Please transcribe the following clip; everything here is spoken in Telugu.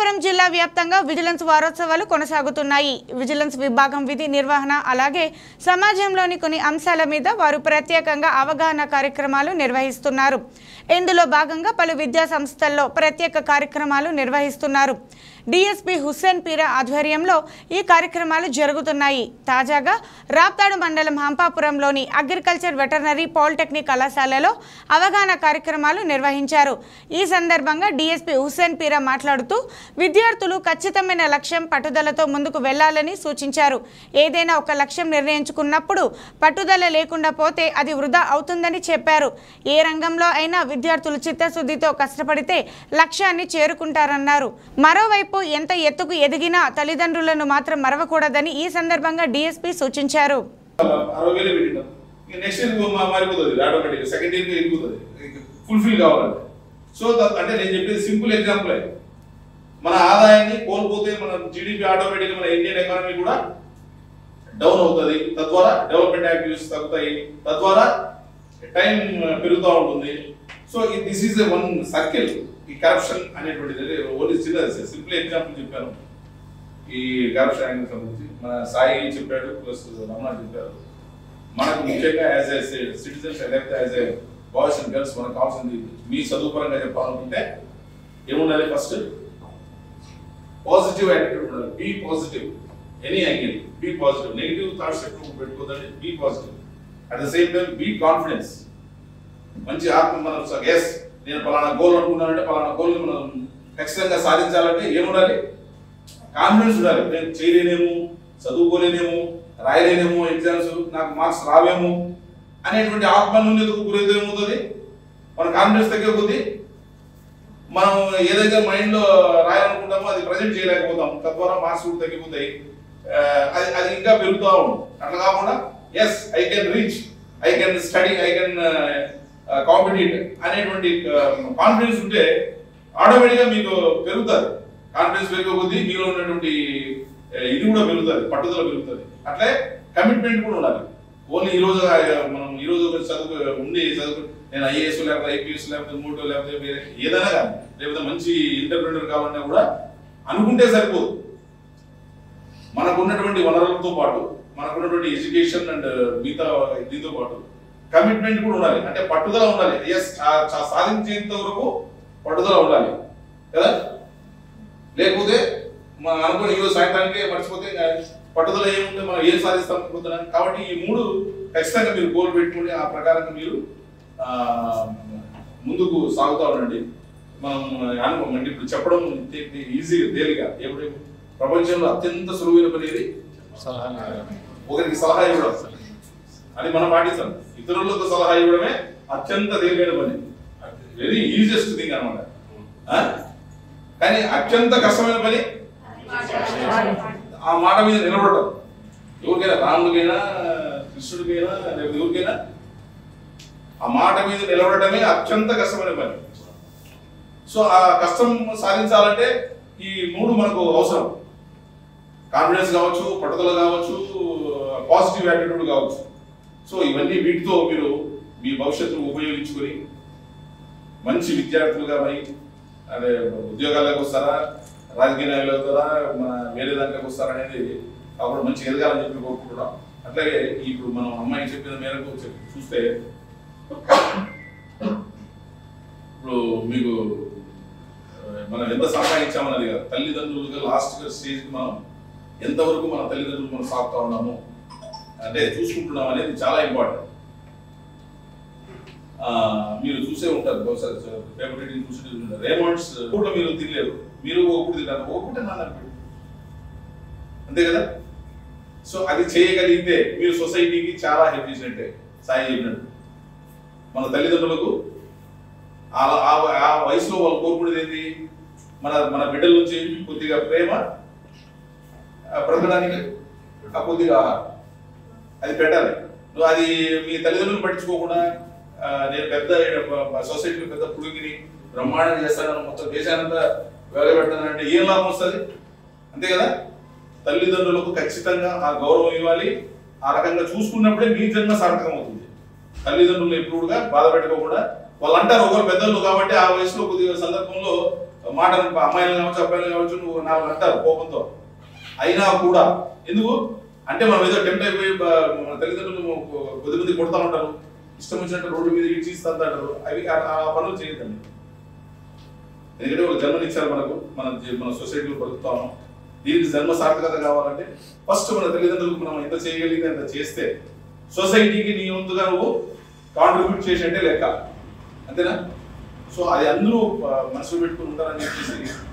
అనంతపురం జిల్లా వ్యాప్తంగా విజిలెన్స్ వారోత్సవాలు కొనసాగుతున్నాయి విజిలెన్స్ విభాగం విధి నిర్వహణ అలాగే సమాజంలోని కొన్ని అంశాల మీద వారు ప్రత్యేకంగా అవగాహన కార్యక్రమాలు నిర్వహిస్తున్నారు ఇందులో భాగంగా పలు విద్యా సంస్థల్లో ప్రత్యేక కార్యక్రమాలు నిర్వహిస్తున్నారు డిఎస్పి హుస్సేన్ పీరా ఆధ్వర్యంలో ఈ కార్యక్రమాలు జరుగుతున్నాయి తాజాగా రాప్తాడు మండలం హంపాపురంలోని అగ్రికల్చర్ వెటర్నరీ పాలిటెక్నిక్ కళాశాలలో అవగాహన కార్యక్రమాలు నిర్వహించారు ఈ సందర్భంగా డిఎస్పి హుస్సేన్ పీరా మాట్లాడుతూ విద్యార్థులు ఖచ్చితమైన లక్ష్యం పట్టుదలతో ముందుకు వెళ్లాలని సూచించారు ఏదైనా ఒక లక్ష్యం నిర్ణయించుకున్నప్పుడు పట్టుదల లేకుండా పోతే అది వృధా అవుతుందని చెప్పారు ఏ రంగంలో అయినా విద్యార్థులు చిత్తశుద్ధితో కష్టపడితే లక్ష్యాన్ని చేరుకుంటారన్నారు మరోవైపు ఎంత ఎత్తుకు ఎదిగినా తల్లిదండ్రులను మాత్రం మరవకూడదని ఈ సందర్భంగా డిఎస్పీ సూచించారు అరవై వేలు పెట్టినాం ఇంకా నెక్స్ట్ ఇయర్ మారిపోతుంది ఆటోమేటిక్ సెకండ్ ఇయర్ ఎదుగుతుంది ఫుల్ఫిల్ కావాలంటే సో అంటే నేను చెప్పేది సింపుల్ ఎగ్జాంపుల్ మన ఆదాయాన్ని కోల్పోతే మన జీడిపి ఆటోమేటిక్ మన ఇండియన్ ఎకానమీ కూడా డౌన్ అవుతుంది తద్వారా డెవలప్మెంట్ యాక్టివిటీస్ తగ్గుతాయి తద్వారా టైం పెరుగుతూ ఉంటుంది so this is one circle ఈ కరప్షన్ అనేటువంటిది ఓన్లీ చిన్న సింపుల్ ఎగ్జాంపుల్ చెప్పాను ఈ కరప్షన్ యాంగిల్ సంబంధించి మన సాయి చెప్పాడు ప్లస్ రమణ చెప్పారు మనకు ముఖ్యంగా యాజ్ ఏ సిటిజన్స్ లేకపోతే as a boys and girls మనకు కావాల్సింది మీ చదువు పరంగా చెప్పాలనుకుంటే ఏముండాలి ఫస్ట్ పాజిటివ్ యాటిట్యూడ్ ఉండాలి be positive any angle be positive negative thoughts ఎక్కువ పెట్టుకోదండి be positive at the same time be confidence మంచి ఆత్మ మనం ఎస్ నేను పలానా గోల్ అనుకున్నానంటే పలానా గోల్ మనం ఖచ్చితంగా సాధించాలంటే ఏముండాలి కాన్ఫిడెన్స్ ఉండాలి నేను చేయలేనేమో చదువుకోలేనేమో రాయలేనేమో ఎగ్జామ్స్ నాకు మార్క్స్ రావేమో అనేటువంటి ఆత్మన్యూన్యతకు గురైతే ఏమవుతుంది మన కాన్ఫిడెన్స్ తగ్గే కొద్దీ మనం ఏదైతే మైండ్ లో రాయాలనుకుంటామో అది ప్రజెంట్ చేయలేకపోతాం తద్వారా మార్క్స్ కూడా తగ్గిపోతాయి ఆ, అది అది ఇంకా పెరుగుతూ ఉంటుంది అట్లా కాకుండా yes I can reach I can study I can compete అనేటువంటి కాన్ఫిడెన్స్ ఉంటే ఆటోమేటిక్గా మీకు పెరుగుతుంది కాన్ఫిడెన్స్ పెరిగే కొద్దీ మీలో ఉన్నటువంటి ఆ, ఇది కూడా పెరుగుతుంది పట్టుదల పెరుగుతుంది అట్లే కమిట్మెంట్ కూడా ఉండాలి ఓన్లీ ఈ రోజు ఆ, మనం ఈ రోజు ఒక చదువు ఉండి చదువు నేను ఐఏఎస్ లేకపోతే ఐపీఎస్ లేకపోతే మూడో లేకపోతే వేరే ఏదైనా కానీ లేకపోతే మంచి ఇంటర్ప్రినర్ కావాలన్నా కూడా అనుకుంటే సరిపోదు మనకు ఉన్నటువంటి వనరులతో పాటు మనకు ఉన్నటువంటి ఎడ్యుకేషన్ అండ్ మిగతా దీంతో పాటు కమిట్మెంట్ కూడా ఉండాలి అంటే పట్టుదల ఉండాలి ఎస్ సాధించేంత వరకు పట్టుదల ఉండాలి కదా లేకపోతే మనం అనుకుని ఈరోజు సాయంత్రానికే మర్చిపోతే ఇంకా పట్టుదల ఏముంటే మనం ఏం సాధిస్తాం అనుకుంటున్నాం కాబట్టి ఈ మూడు ఖచ్చితంగా మీరు గోల్ పెట్టుకుని ఆ ప్రకారంగా మీరు ఆ, ముందుకు సాగుతా ఉండండి మనం అనుకోమండి ఇప్పుడు చెప్పడం ఈజీ తేలిక ఎప్పుడు ప్రపంచంలో అత్యంత సులువైన పని ఏది ఒకరికి సలహా ఇవ్వడం అది మనం పాటిస్తాం ఇతరులకు సలహా ఇవ్వడమే అత్యంత తేలికైన పని వెరీ ఈజియెస్ట్ థింగ్ అనమాట కానీ అత్యంత కష్టమైన పని ఆ మాట మీద నిలబడటం ఎవరికైనా రాముడికైనా కృష్ణుడికైనా లేకపోతే ఎవరికైనా ఆ మాట మీద నిలబడటమే అత్యంత కష్టమైన పని సో ఆ కష్టం సాధించాలంటే ఈ మూడు మనకు అవసరం కాన్ఫిడెన్స్ కావచ్చు పట్టుదల కావచ్చు పాజిటివ్ యాటిట్యూడ్ కావచ్చు సో ఇవన్నీ వీటితో మీరు మీ భవిష్యత్తును ఉపయోగించుకొని మంచి విద్యార్థులుగా మరి అదే ఉద్యోగాలకు వస్తారా రాజకీయ నాయకులు అవుతారా మన వేరే దాంట్లోకి వస్తారా అనేది అప్పుడు మంచి ఎదగాలని చెప్పి కోరుకుంటున్నాం అట్లాగే ఇప్పుడు మనం అమ్మాయి చెప్పిన మేరకు చెప్- చూస్తే ఇప్పుడు మీకు ఆ, మనం ఎంత సంపాదించామన్నది కదా తల్లిదండ్రులుగా లాస్ట్ స్టేజ్ మనం ఎంతవరకు మన తల్లిదండ్రులు మనం సాగుతా ఉన్నాము అంటే చూసుకుంటున్నాం అనేది చాలా ఇంపార్టెంట్ ఆ, మీరు చూసే ఉంటారు బహుశా పేపర్ రీడింగ్ చూసి ఉంటారు రేమండ్స్ పూట మీరు తినలేరు మీరు ఒక పూట తింటారు ఒక పూట నాన్న పెట్టు. అంతే కదా సో అది చేయగలిగితే మీరు సొసైటీకి చాలా హెల్ప్ చేసినట్టే సాయి చెప్పినట్టు మన తల్లిదండ్రులకు ఆ ఆ- ఆ వయసులో వాళ్ళు కోరుకునేది ఏంటి మన మన బిడ్డల నుంచి కొద్దిగా ప్రేమ ఆ, బ్రతకడానికి ఆ కొద్దిగా ఆహారం అది పెట్టాలి నువ్వు అది మీ తల్లిదండ్రులు పట్టించుకోకుండా ఆ, నేను పెద్ద సొసైటీలో పెద్ద పుడిగిని బ్రహ్మాండం చేస్తాను మొత్తం దేశానంతా వెలగబెడతానంటే ఏం లాభం వస్తుంది అంతే కదా తల్లిదండ్రులకు ఖచ్చితంగా ఆ గౌరవం ఇవ్వాలి ఆ రకంగా చూసుకున్నప్పుడే మీ జన్మ సార్థకం అవుతుంది తల్లిదండ్రులు ఎప్పుడుగా బాధ పెట్టుకోకుండా వాళ్ళు అంటారు ఒకరు పెద్దలు కాబట్టి ఆ వయసులో కొద్దిగా సందర్భంలో మాట అమ్మాయిలను కావచ్చు అబ్బాయిలను కావచ్చు నువ్వు నాలుగు అంటారు కోపంతో అయినా కూడా ఎందుకు అంటే మనం ఏదో టెంప్ట్ అయిపోయి బ- మన తల్లిదండ్రులు కొ- కొద్ది మంది కొడతా ఉంటారు ఇష్టం వచ్చినట్టు రోడ్డు మీద ఇచ్చి అంటారు అవి ఆ ఆ పనులు చేయొద్దండి ఎందుకంటే ఒక జన్మనిచ్చారు మనకు మన జీ- మన సొసైటీలో బతుకుతాము దీనికి జన్మ సార్థకత కావాలంటే ఫస్ట్ మన తల్లిదండ్రులకు మనం ఎంత చేయగలిగితే అంత చేస్తే సొసైటీకి నీ వంతుగా నువ్వు కాంట్రిబ్యూట్ చేసినట్టే లెక్క అంతేనా సో అది అందరూ ఆ, మనసులో పెట్టుకుని ఉంటారని చెప్పేసి